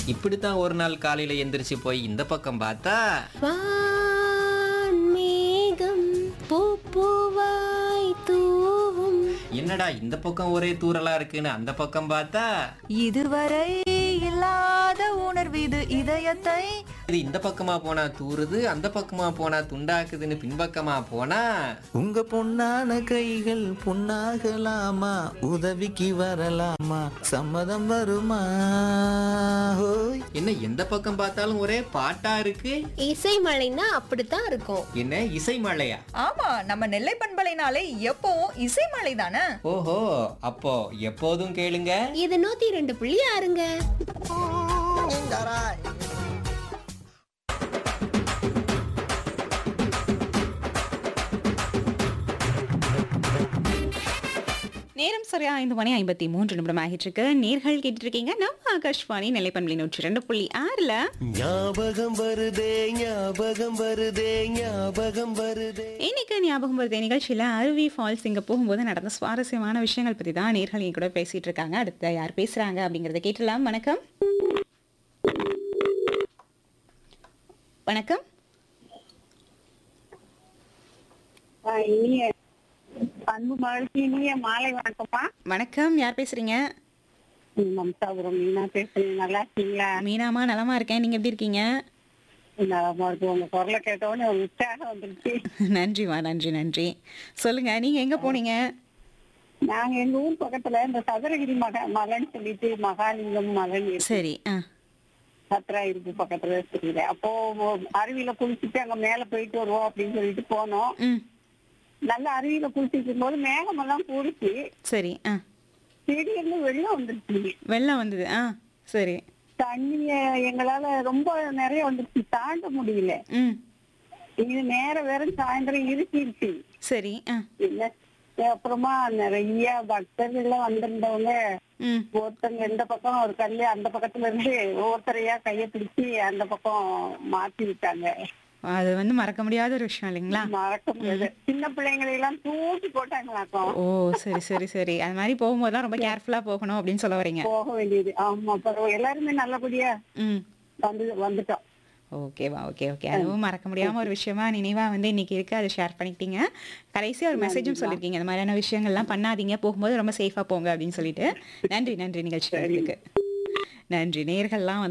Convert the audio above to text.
இப்படித்தான் ஒரு நாள் காலையில எந்திரிச்சு போய் இந்த பக்கம் பார்த்தா வான்மேகம் பூப்பூவாய் தூவும் என்னடா இந்த பக்கம் ஒரே தூறலா இருக்குன்னு அந்த பக்கம் பார்த்தா இதுவரை இல்லாத உணர்வு இது இதயத்தை இது இந்த பக்கமா போனா தூறுது அந்த பக்கமா போனா துண்டாக்குதுன்னு பின்பக்கமா போனா உங்க பொன்னான கைகள் பொன்னாகலாமா உதவிக்கு வரலாமா சம்மதம் வருமா ஹோய் என்ன எந்த பக்கம் பார்த்தாலும் ஒரே பாட்டா இருக்கு இசை மழைன்னா அப்படித்தான் இருக்கும் என்ன இசை மழையா ஆமா நம்ம நெல்லை பண்பலைனாலே எப்பவும் இசைமலை தானே ஓஹோ அப்போ எப்போதும் கேளுங்க இது நூத்தி ரெண்டு புள்ளி ஆறுங்க நேரம் சரியா ஐந்து மணி ஐம்பத்தி மூன்று நிமிடம் ஆகிட்டு இருக்கு நேர்கள் கேட்டுட்டு இருக்கீங்க நம்ம ஆகாஷ்வாணி நிலைப்பண்பலி நூற்றி ரெண்டு புள்ளி ஆறுல ஞாபகம் வருதே ஞாபகம் வருதே ஞாபகம் வருதே இன்னைக்கு ஞாபகம் வருது நிகழ்ச்சியில அருவி ஃபால்ஸ் இங்க போகும்போது நடந்த சுவாரஸ்யமான விஷயங்கள் பத்தி தான் நேர்கள் என் கூட பேசிட்டு இருக்காங்க அடுத்து யார் பேசுறாங்க அப்படிங்கறத கேட்டலாம் வணக்கம் வணக்கம் ஆ, இனிய அன்பு மகளுக்கு இனிய மாலை வணக்கம்மா வணக்கம் யார் பேசுறீங்க மம்சாபுரம் மீனா பேசுறீங்க நல்லா இருக்கீங்களா மீனாமா நலமா இருக்கேன் நீங்க எப்படி இருக்கீங்க நலமா இருக்கு உங்க குரலை கேட்டவுடனே ஒரு உற்சாகம் வந்துருச்சு நன்றிமா நன்றி நன்றி சொல்லுங்க நீங்க எங்க போனீங்க நாங்க எங்க ஊர் பக்கத்துல இந்த சதுரகிரி மக மலைன்னு சொல்லிட்டு மகாலிங்கம் மலைன்னு இருக்கு சரி ஆ சத்ரா இருக்கு பக்கத்துல இருக்குது அப்போ அருவியில குளிச்சுட்டு அங்க மேல போயிட்டு வருவோம் அப்படின்னு சொல்லிட்டு போனோம் ம் நல்ல அருவியில குளிச்சிட்டு இருக்கும்போது மேகம் எல்லாம் கூடிச்சு சரி ஆ திடீர்னு வெள்ளம் வந்துருச்சு வெள்ளம் வந்தது ஆ சரி தண்ணிய எங்களால ரொம்ப நிறைய வந்துருச்சு தாண்ட முடியல ம் இது நேர வேற சாயந்தரம் இருக்கிருச்சு சரி ஆ இல்ல அப்புறமா நிறைய பக்தர்கள் எல்லாம் வந்திருந்தவங்க ம் ஒருத்தங்க இந்த பக்கம் ஒரு கல்லு அந்த பக்கத்துல இருந்து ஒவ்வொருத்தரையா கைய பிடிச்சி அந்த பக்கம் மாத்தி விட்டாங்க அது வந்து மறக்க முடியாத ஒரு விஷயம் இல்லைங்களா மறக்க முடியாது சின்ன பிள்ளைங்களை எல்லாம் தூக்கி போட்டாங்களாக்கும் ஓ சரி சரி சரி அது மாதிரி போகும்போதெல்லாம் ரொம்ப கேர்ஃபுல்லா போகணும் அப்படின்னு சொல்ல வரீங்க போக வேண்டியது ஆமா அப்புறம் எல்லாருமே நல்லபடியா ம் வந்து வந்துட்டோம் ஓகேவா ஓகே ஓகே அதுவும் மறக்க முடியாம ஒரு விஷயமா நினைவா வந்து இன்னைக்கு இருக்கு அதை ஷேர் பண்ணிக்கிட்டீங்க கடைசியா ஒரு மெசேஜும் சொல்லியிருக்கீங்க இந்த மாதிரியான விஷயங்கள்லாம் பண்ணாதீங்க போகும்போது ரொம்ப சேஃபா போங்க அப்படின்னு சொல்லிட்டு நன்றி நன்றி நிகழ்ச்சி நன்றி நேர்கள்லாம் வந்து